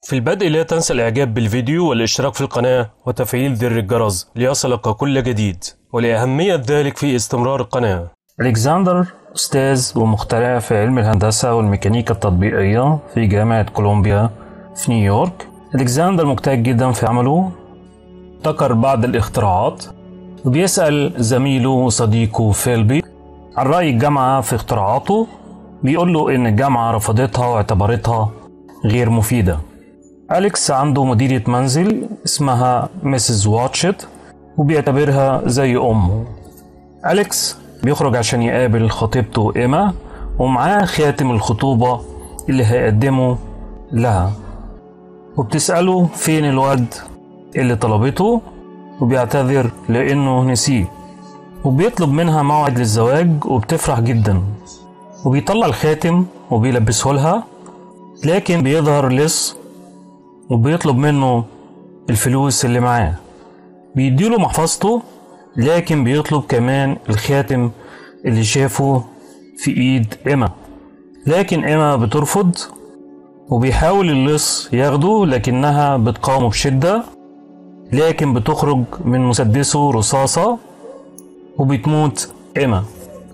في البدء لا تنسى الإعجاب بالفيديو والاشتراك في القناة وتفعيل زر الجرس ليصلك كل جديد ولأهمية ذلك في استمرار القناة ألكسندر أستاذ ومخترع في علم الهندسة والميكانيكا التطبيقية في جامعة كولومبيا في نيويورك ألكسندر مجتهد جدا في عمله ابتكر بعض الاختراعات وبيسأل زميله وصديقه فيلبي عن رأي الجامعة في اختراعاته بيقول له إن الجامعة رفضتها واعتبرتها غير مفيدة أليكس عنده مديرة منزل اسمها ميسيس واتشت وبيعتبرها زي أمه أليكس بيخرج عشان يقابل خطيبته إيما ومعاه خاتم الخطوبة اللي هيقدمه لها وبتسأله فين الورد اللي طلبته وبيعتذر لأنه نسيه وبيطلب منها موعد للزواج وبتفرح جدا وبيطلع الخاتم وبيلبسه لها لكن بيظهر لص وبيطلب منه الفلوس اللي معاه بيديله محفظته لكن بيطلب كمان الخاتم اللي شافه في ايد ايما لكن ايما بترفض وبيحاول اللص ياخده لكنها بتقاومه بشدة لكن بتخرج من مسدسه رصاصة وبتموت ايما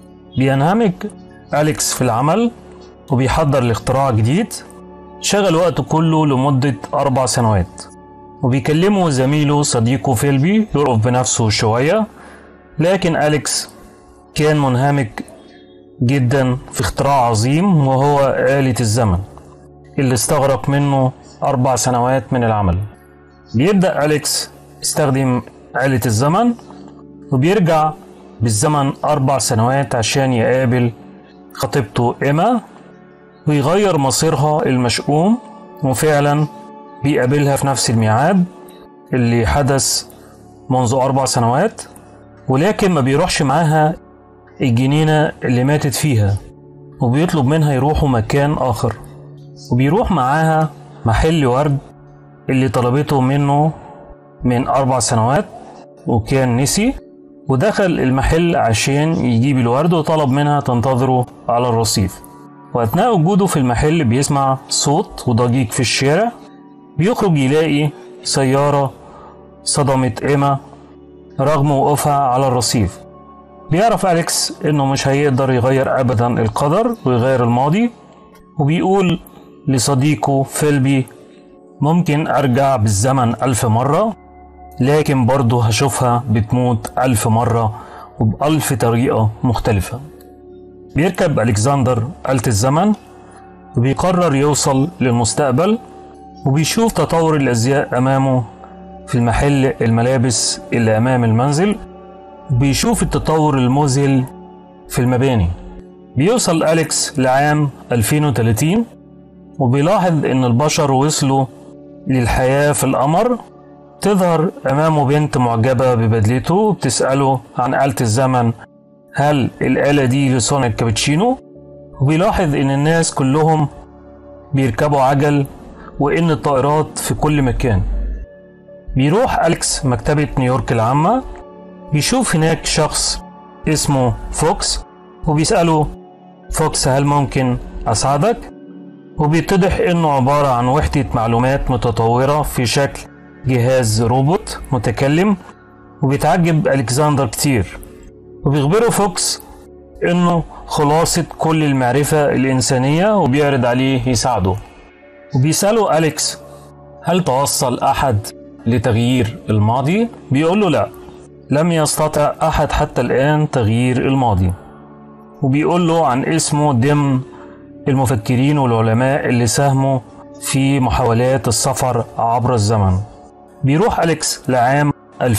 بينهمك أليكس في العمل وبيحضر لاختراع جديد شغل وقته كله لمدة أربع سنوات وبيكلمه زميله صديقه فيلبي يرقف بنفسه شوية لكن أليكس كان منهمك جدا في اختراع عظيم وهو آلة الزمن اللي استغرق منه أربع سنوات من العمل بيبدأ أليكس يستخدم آلة الزمن وبيرجع بالزمن أربع سنوات عشان يقابل خطيبته إيما ويغير مصيرها المشؤوم وفعلا بيقابلها في نفس الميعاد اللي حدث منذ أربع سنوات ولكن ما بيروحش معاها الجنينة اللي ماتت فيها وبيطلب منها يروحوا مكان آخر وبيروح معاها محل ورد اللي طلبته منه من أربع سنوات وكان نسي ودخل المحل عشان يجيب الورد وطلب منها تنتظره على الرصيف وأثناء وجوده في المحل بيسمع صوت وضجيج في الشارع بيخرج يلاقي سيارة صدمت إيما رغم وقوفها على الرصيف بيعرف أليكس إنه مش هيقدر يغير أبدا القدر ويغير الماضي وبيقول لصديقه فيلبي ممكن أرجع بالزمن ألف مرة لكن برضه هشوفها بتموت ألف مرة وبألف طريقة مختلفة بيركب ألكسندر آلة الزمن وبيقرر يوصل للمستقبل وبيشوف تطور الأزياء أمامه في المحل الملابس اللي أمام المنزل وبيشوف التطور المذهل في المباني بيوصل أليكس لعام 2030 وبيلاحظ إن البشر وصلوا للحياة في القمر تظهر أمامه بنت معجبة ببدلته بتسأله عن آلة الزمن هل الآلة دي لصنع الكابتشينو؟ وبيلاحظ إن الناس كلهم بيركبوا عجل وإن الطائرات في كل مكان بيروح أليكس مكتبة نيويورك العامة بيشوف هناك شخص اسمه فوكس وبيسأله فوكس هل ممكن أساعدك؟ وبيتضح إنه عبارة عن وحدة معلومات متطورة في شكل جهاز روبوت متكلم وبيتعجب ألكسندر كتير وبيخبره فوكس إنه خلاصة كل المعرفة الإنسانية وبيعرض عليه يساعده وبيسأله أليكس هل توصل أحد لتغيير الماضي؟ بيقول له لا لم يستطع أحد حتى الآن تغيير الماضي وبيقول له عن اسمه ضمن المفكرين والعلماء اللي ساهموا في محاولات السفر عبر الزمن بيروح أليكس لعام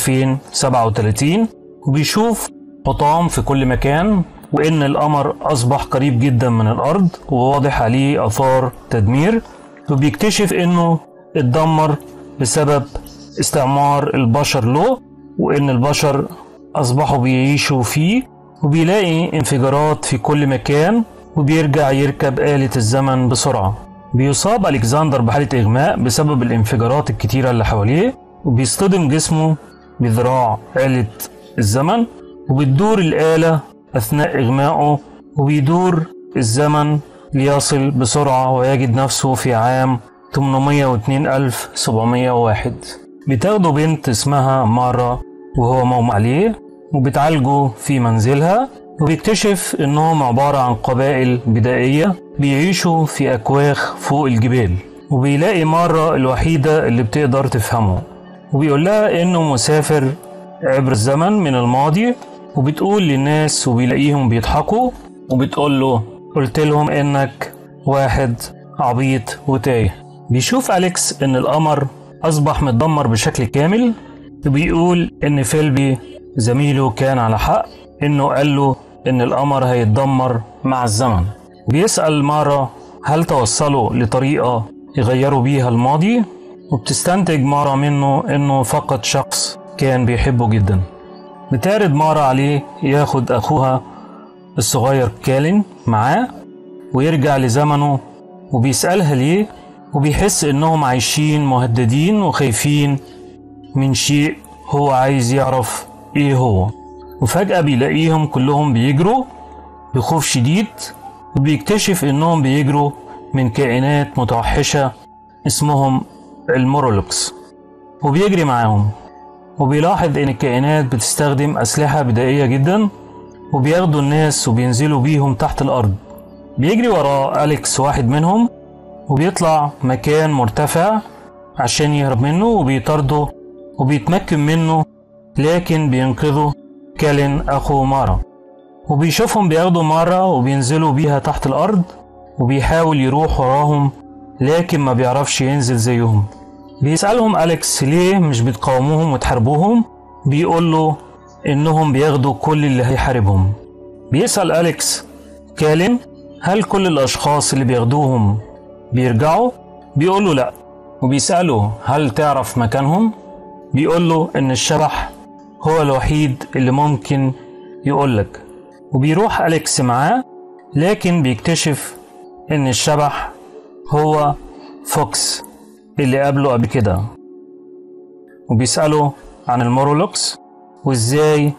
2037 وبيشوف حطام في كل مكان وإن القمر أصبح قريب جدا من الأرض وواضح عليه آثار تدمير وبيكتشف إنه اتدمر بسبب استعمار البشر له وإن البشر أصبحوا بيعيشوا فيه وبيلاقي انفجارات في كل مكان وبيرجع يركب آلة الزمن بسرعة بيصاب ألكسندر بحالة إغماء بسبب الانفجارات الكتيرة اللي حواليه وبيصطدم جسمه بذراع آلة الزمن وبتدور الآلة أثناء إغمائه وبيدور الزمن ليصل بسرعة ويجد نفسه في عام 802701 بتاخدوا بنت اسمها مارا وهو مغمى عليه وبتعالجه في منزلها وبيكتشف انهم عبارة عن قبائل بدائية بيعيشوا في أكواخ فوق الجبال وبيلاقي مارا الوحيدة اللي بتقدر تفهمه وبيقول لها انه مسافر عبر الزمن من الماضي وبتقول للناس وبيلاقيهم بيضحكوا وبتقول له قلت لهم انك واحد عبيط وتايه بيشوف أليكس ان القمر اصبح متدمر بشكل كامل وبيقول ان فيلبي زميله كان على حق انه قال له ان القمر هيتدمر مع الزمن بيسأل مارا هل توصلوا لطريقة يغيروا بيها الماضي وبتستنتج مارا منه انه فقد شخص كان بيحبه جدا بتعرض مارا عليه ياخد اخوها الصغير كالين معاه ويرجع لزمنه وبيسألها ليه وبيحس انهم عايشين مهددين وخايفين من شيء هو عايز يعرف ايه هو وفجأة بيلاقيهم كلهم بيجروا بخوف شديد وبيكتشف انهم بيجروا من كائنات متوحشة اسمهم المورولوكس وبيجري معاهم وبيلاحظ ان الكائنات بتستخدم اسلحة بدائية جدا وبياخدوا الناس وبينزلوا بيهم تحت الارض بيجري وراه أليكس واحد منهم وبيطلع مكان مرتفع عشان يهرب منه وبيطارده وبيتمكن منه لكن بينقذه كالين أخو مارا وبيشوفهم بياخدوا مارا وبينزلوا بيها تحت الأرض وبيحاول يروح وراهم لكن ما بيعرفش ينزل زيهم بيسألهم أليكس ليه مش بتقاوموهم وتحاربوهم بيقول له إنهم بياخدوا كل اللي هيحاربهم بيسأل أليكس كالين هل كل الأشخاص اللي بياخدوهم بيرجعوا بيقول له لأ وبيسأله هل تعرف مكانهم بيقول له إن الشبح هو الوحيد اللي ممكن يقولك وبيروح أليكس معاه لكن بيكتشف إن الشبح هو فوكس اللي قابله قبل كده وبيسأله عن المورولوكس وإزاي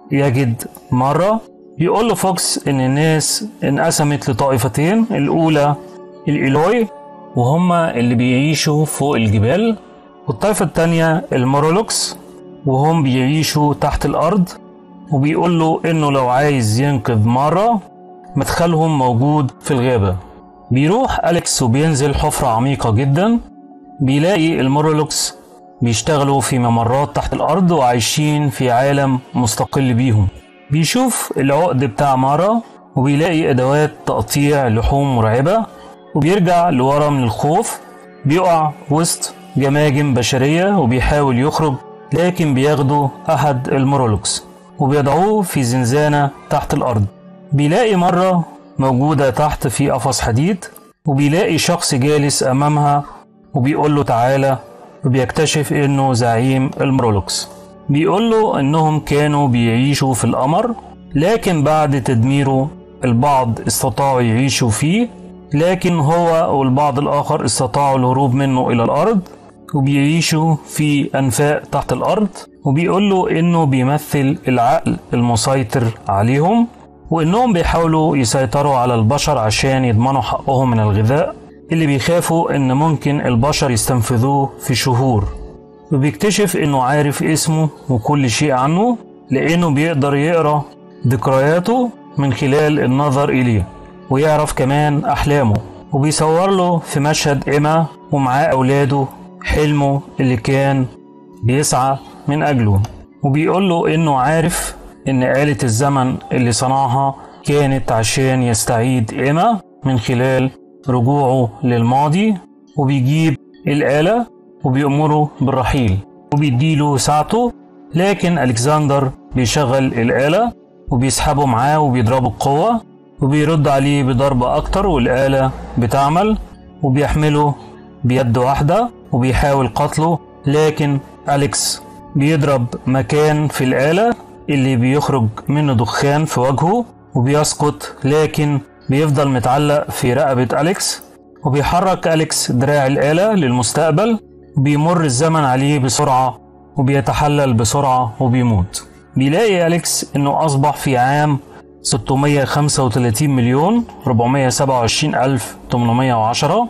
يجد مرة بيقول له فوكس إن الناس انقسمت لطائفتين الأولى الإيلوي وهما اللي بيعيشوا فوق الجبال والطائفة التانية المورولوكس وهم بيعيشوا تحت الأرض وبيقول له إنه لو عايز ينقذ مرة مدخلهم موجود في الغابة بيروح أليكس وبينزل حفرة عميقة جدا بيلاقي المورولوكس بيشتغلوا في ممرات تحت الأرض وعايشين في عالم مستقل بيهم بيشوف العقد بتاع مارا وبيلاقي أدوات تقطيع لحوم مرعبة وبيرجع لورا من الخوف بيقع وسط جماجم بشرية وبيحاول يخرج لكن بياخدوا أحد المورولوكس وبيضعوه في زنزانة تحت الأرض بيلاقي مرة موجودة تحت في قفص حديد وبيلاقي شخص جالس أمامها وبيقول له تعالى وبيكتشف إنه زعيم المورولوكس بيقول له إنهم كانوا بيعيشوا في القمر لكن بعد تدميره البعض استطاعوا يعيشوا فيه لكن هو والبعض الآخر استطاعوا الهروب منه إلى الأرض وبيعيشوا في أنفاق تحت الأرض وبيقول له إنه بيمثل العقل المسيطر عليهم وإنهم بيحاولوا يسيطروا على البشر عشان يضمنوا حقهم من الغذاء اللي بيخافوا إن ممكن البشر يستنفذوه في شهور وبيكتشف إنه عارف اسمه وكل شيء عنه لأنه بيقدر يقرأ ذكرياته من خلال النظر إليه ويعرف كمان أحلامه وبيصور له في مشهد إما ومعاه أولاده حلمه اللي كان بيسعى من أجله وبيقول له إنه عارف إن آلة الزمن اللي صنعها كانت عشان يستعيد إما من خلال رجوعه للماضي وبيجيب الآلة وبيأمره بالرحيل وبيديله ساعته لكن ألكسندر بيشغل الآلة وبيسحبه معاه وبيضربه بقوة وبيرد عليه بضربة أكتر والآلة بتعمل وبيحمله بيد واحدة وبيحاول قتله لكن أليكس بيضرب مكان في الآلة اللي بيخرج منه دخان في وجهه وبيسقط لكن بيفضل متعلق في رقبة أليكس وبيحرك أليكس دراع الآلة للمستقبل بيمر الزمن عليه بسرعة وبيتحلل بسرعة وبيموت بيلاقي أليكس إنه أصبح في عام 635 مليون 427 ألف 810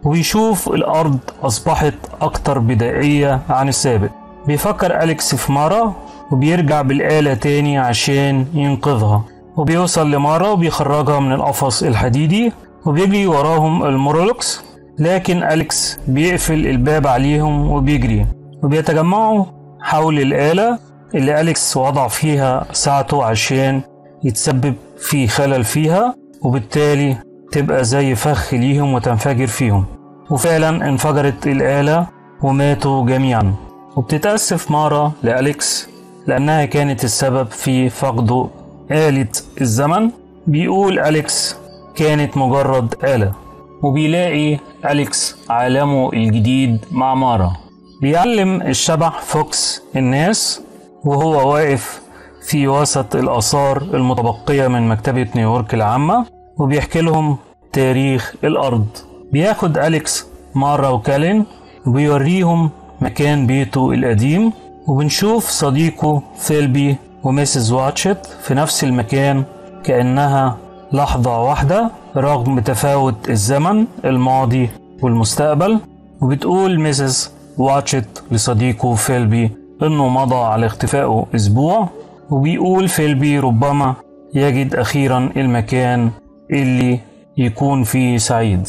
وبيشوف الأرض أصبحت أكتر بدائية عن السابق بيفكر أليكس في مارا وبيرجع بالآلة تاني عشان ينقذها وبيوصل لمارا وبيخرجها من القفص الحديدي وبيجري وراهم المورولوكس لكن أليكس بيقفل الباب عليهم وبيجري وبيتجمعوا حول الآلة اللي أليكس وضع فيها ساعته عشان يتسبب في خلل فيها وبالتالي تبقى زي فخ ليهم وتنفجر فيهم وفعلا انفجرت الآلة وماتوا جميعا وبتتأسف مارا لأليكس لأنها كانت السبب في فقده آلة الزمن بيقول أليكس كانت مجرد آلة وبيلاقي أليكس عالمه الجديد مع مارا بيعلم الشبح فوكس الناس وهو واقف في وسط الآثار المتبقية من مكتبة نيويورك العامة وبيحكي لهم تاريخ الأرض بياخد أليكس مارا وكالين وبيوريهم مكان بيته القديم وبنشوف صديقه فيلبي وميسيس واتشت في نفس المكان كأنها لحظة واحدة رغم تفاوت الزمن الماضي والمستقبل وبتقول ميسيس واتشت لصديقه فيلبي انه مضى على اختفائه اسبوع وبيقول فيلبي ربما يجد اخيرا المكان اللي يكون فيه سعيد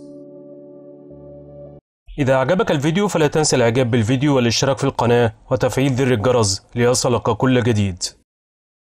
إذا أعجبك الفيديو فلا تنسى الإعجاب بالفيديو والاشتراك في القناة وتفعيل زر الجرس ليصلك كل جديد